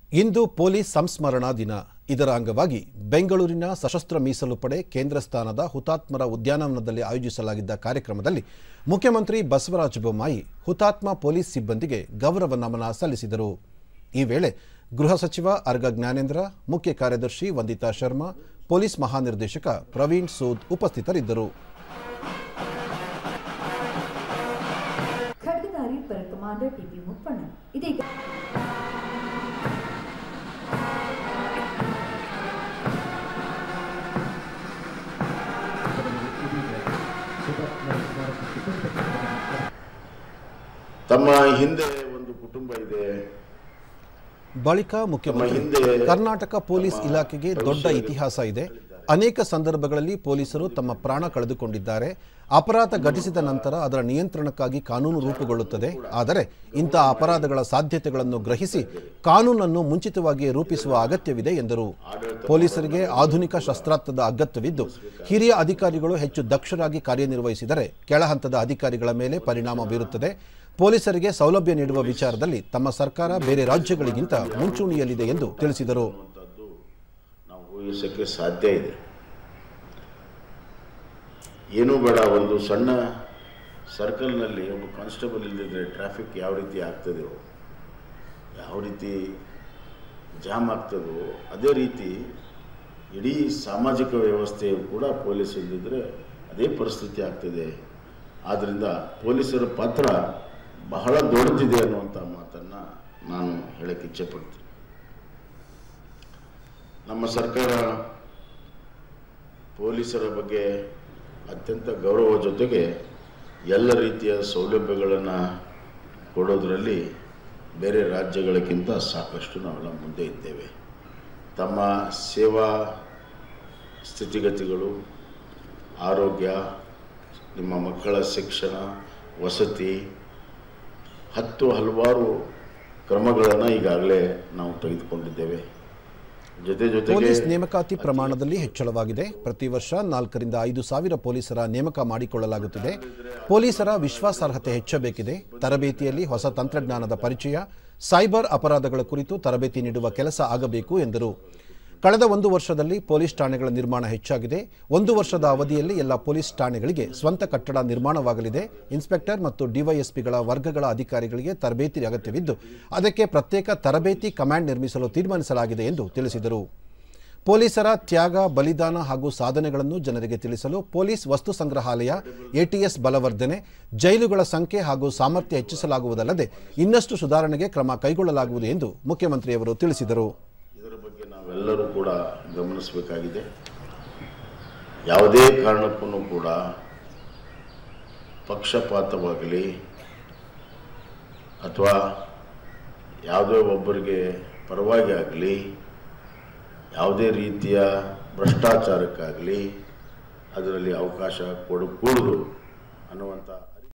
ಇಂದು police ಸಂಸ್ಮರಣಾ ದಿನ ಇದರ ಅಂಗವಾಗಿ ಬೆಂಗಳೂರಿನ ಸಶಸ್ತ್ರ ಮೀಸಲು ಪಡೆ ಕೇಂದ್ರ ಸ್ಥಾನದ ಹುತಾತ್ಮರ ಉದ್ಯಾನವನದಲ್ಲಿ ಆಯೋಜಿಸಲಾಗಿದ್ದ ಕಾರ್ಯಕ್ರಮದಲ್ಲಿ ಮುಖ್ಯಮಂತ್ರಿ ಬಸವರಾಜ ಬೊಮ್ಮಾಯಿ ಹುತಾತ್ಮ ಪೊಲೀಸ್ ಸಿಬ್ಬಂದಿಗೆ ಗೌರವ ನಮನ ಸಲ್ಲಿಸಿದರು ಈ ವೇಳೆ ಗೃಹ ಸಚಿವ ಅರ್ಗ ಜ್ಞಾನೇಂದ್ರ ಮುಖ್ಯ ಕಾರ್ಯದರ್ಶಿ ವಂದಿತಾ ಶರ್ಮಾ ಪೊಲೀಸ್ ಮಹಾನಿರ್ದೇಶಕ ಪ್ರವೀಣ್ ಸೂದ್ ಉಪಸ್ಥಿತರಿದ್ದರು ಖಡ್ಗಧಾರಿ ಪರ ಕಮಾಂಡರ್ ಟಿಪಿ ಮುಪ್ಪಣ್ಣ ಇದೀಗ ತಮ್ಮ ಹಿಂದೆ ಒಂದು ಕುಟುಂಬ ಇದೆ ಬಳಿಕ ಮುಖ್ಯಮಂತ್ರಿ ಹಿಂದೆ ಕರ್ನಾಟಕ ಪೊಲೀಸ್ ಇಲಾಖೆಗೆ ದೊಡ್ಡ ಇತಿಹಾಸ ಇದೆ ಅನೇಕ ಸಂದರ್ಭಗಳಲ್ಲಿ ಪೊಲೀಸರು ತಮ್ಮ ಪ್ರಾಣ ಕಳೆದುಕೊಂಡಿದ್ದಾರೆ ಅಪರಾಧ ಘಟಿಸಿದ ನಂತರ ಅದರ ನಿಯಂತ್ರಣಕ್ಕಾಗಿ ಕಾನೂನು ರೂಪುಗೊಳ್ಳುತ್ತದೆ ಆದರೆ ಇಂಥ ಅಪರಾಧಗಳ ಸಾಧ್ಯತೆಗಳನ್ನು ಗ್ರಹಿಸಿ ಕಾನೂನನ್ನು ಮುಂಚಿತವಾಗಿ ರೂಪಿಸುವ ಅಗತ್ಯವಿದೆ ಎಂದರು ಪೊಲೀಸರಿಗೆ ಆಧುನಿಕ ಶಸ್ತ್ರಾಸ್ತ್ರದ ಅಗತ್ಯವಿದ್ದು ಹಿರಿಯ ಅಧಿಕಾರಿಗಳು ಹೆಚ್ಚು ದಕ್ಷರಾಗಿ ಕಾರ್ಯನಿರ್ವಹಿಸಿದರೆ ಕೆಳಹಂತದ ಅಧಿಕಾರಿಗಳ ಮೇಲೆ ಪರಿಣಾಮ ಬೀರುತ್ತದೆ ಪೊಲೀಸರಿಗೆ ಸೌಲಭ್ಯ ನೀಡುವ ವಿಚಾರದಲ್ಲಿ ತಮ್ಮ ಸರ್ಕಾರ ಬೇರೆ ರಾಜ್ಯಗಳಿಗಿಂತ ಮುಂಚೂಣಿಯಲ್ಲಿದೆ ಎಂದು ತಿಳಿಸಿದರು ಅನ್ನುವಂಥದ್ದು ನಾವು ಊಹಿಸೋಕ್ಕೆ ಸಾಧ್ಯ ಇದೆ ಏನೂ ಬೇಡ ಒಂದು ಸಣ್ಣ ಸರ್ಕಲ್ನಲ್ಲಿ ಒಬ್ಬ ಕಾನ್ಸ್ಟೇಬಲ್ ಇಲ್ಲದಿದ್ದರೆ ಟ್ರಾಫಿಕ್ ಯಾವ ರೀತಿ ಆಗ್ತದೆಯೋ ಯಾವ ರೀತಿ ಜಾಮ್ ಆಗ್ತದೋ ಅದೇ ರೀತಿ ಇಡೀ ಸಾಮಾಜಿಕ ವ್ಯವಸ್ಥೆಯು ಕೂಡ ಪೊಲೀಸ್ ಇಲ್ಲದಿದ್ದರೆ ಅದೇ ಪರಿಸ್ಥಿತಿ ಆಗ್ತದೆ ಆದ್ದರಿಂದ ಪೊಲೀಸರ ಪಾತ್ರ ಬಹಳ ದೊಡ್ಡದಿದೆ ಅನ್ನುವಂಥ ಮಾತನ್ನು ನಾನು ಹೇಳಕ್ಕೆ ಇಚ್ಛೆಪಡ್ತೀನಿ ನಮ್ಮ ಸರ್ಕಾರ ಪೊಲೀಸರ ಬಗ್ಗೆ ಅತ್ಯಂತ ಗೌರವ ಜೊತೆಗೆ ಎಲ್ಲ ರೀತಿಯ ಸೌಲಭ್ಯಗಳನ್ನು ಕೊಡೋದರಲ್ಲಿ ಬೇರೆ ರಾಜ್ಯಗಳಕ್ಕಿಂತ ಸಾಕಷ್ಟು ನಾವೆಲ್ಲ ಮುಂದೆ ಇದ್ದೇವೆ ತಮ್ಮ ಸೇವಾ ಸ್ಥಿತಿಗತಿಗಳು ಆರೋಗ್ಯ ನಿಮ್ಮ ಮಕ್ಕಳ ಶಿಕ್ಷಣ ವಸತಿ ಹತ್ತು ಹಲವಾರು ಕ್ರಮಗಳನ್ನು ಈಗಾಗಲೇ ನಾವು ತೆಗೆದುಕೊಂಡಿದ್ದೇವೆ ಜೊತೆ ಜೊತೆಗೆ ಪೊಲೀಸ್ ನೇಮಕಾತಿ ಪ್ರಮಾಣದಲ್ಲಿ ಹೆಚ್ಚಳವಾಗಿದೆ ಪ್ರತಿ ವರ್ಷ ನಾಲ್ಕರಿಂದ ಐದು ಸಾವಿರ ಪೊಲೀಸರ ನೇಮಕ ಮಾಡಿಕೊಳ್ಳಲಾಗುತ್ತಿದೆ ಪೊಲೀಸರ ವಿಶ್ವಾಸಾರ್ಹತೆ ಹೆಚ್ಚಬೇಕಿದೆ ತರಬೇತಿಯಲ್ಲಿ ಹೊಸ ತಂತ್ರಜ್ಞಾನದ ಪರಿಚಯ ಸೈಬರ್ ಅಪರಾಧಗಳ ಕುರಿತು ತರಬೇತಿ ನೀಡುವ ಕೆಲಸ ಆಗಬೇಕು ಎಂದರು ಕಳೆದ ಒಂದು ವರ್ಷದಲ್ಲಿ ಪೊಲೀಸ್ ಠಾಣೆಗಳ ನಿರ್ಮಾಣ ಹೆಚ್ಚಾಗಿದೆ ಒಂದು ವರ್ಷದ ಅವಧಿಯಲ್ಲಿ ಎಲ್ಲ ಪೊಲೀಸ್ ಠಾಣೆಗಳಿಗೆ ಸ್ವಂತ ಕಟ್ಟಡ ನಿರ್ಮಾಣವಾಗಲಿದೆ ಇನ್ಸ್ಪೆಕ್ಟರ್ ಮತ್ತು ಡಿವೈಎಸ್ಪಿಗಳ ವರ್ಗಗಳ ಅಧಿಕಾರಿಗಳಿಗೆ ತರಬೇತಿ ಅಗತ್ಯವಿದ್ದು ಅದಕ್ಕೆ ಪ್ರತ್ಯೇಕ ತರಬೇತಿ ಕಮಾಂಡ್ ನಿರ್ಮಿಸಲು ತೀರ್ಮಾನಿಸಲಾಗಿದೆ ಎಂದು ತಿಳಿಸಿದರು ಪೊಲೀಸರ ತ್ಯಾಗ ಬಲಿದಾನ ಹಾಗೂ ಸಾಧನೆಗಳನ್ನು ಜನರಿಗೆ ತಿಳಿಸಲು ಪೊಲೀಸ್ ವಸ್ತು ಸಂಗ್ರಹಾಲಯ ಎಟಿಎಸ್ ಬಲವರ್ಧನೆ ಜೈಲುಗಳ ಸಂಖ್ಯೆ ಹಾಗೂ ಸಾಮರ್ಥ್ಯ ಹೆಚ್ಚಿಸಲಾಗುವುದಲ್ಲದೆ ಇನ್ನಷ್ಟು ಸುಧಾರಣೆಗೆ ಕ್ರಮ ಕೈಗೊಳ್ಳಲಾಗುವುದು ಎಂದು ಮುಖ್ಯಮಂತ್ರಿಯವರು ತಿಳಿಸಿದರು ಇದರ ಬಗ್ಗೆ ನಾವೆಲ್ಲರೂ ಕೂಡ ಗಮನಿಸಬೇಕಾಗಿದೆ ಯಾವುದೇ ಕಾರಣಕ್ಕೂ ಕೂಡ ಪಕ್ಷಪಾತವಾಗಲಿ ಅಥವಾ ಯಾವುದೇ ಒಬ್ಬರಿಗೆ ಪರವಾಗಿ ಆಗಲಿ ಯಾವುದೇ ರೀತಿಯ ಭ್ರಷ್ಟಾಚಾರಕ್ಕಾಗಲಿ ಅದರಲ್ಲಿ ಅವಕಾಶ ಕೊಡಕೂಡದು ಅನ್ನುವಂಥ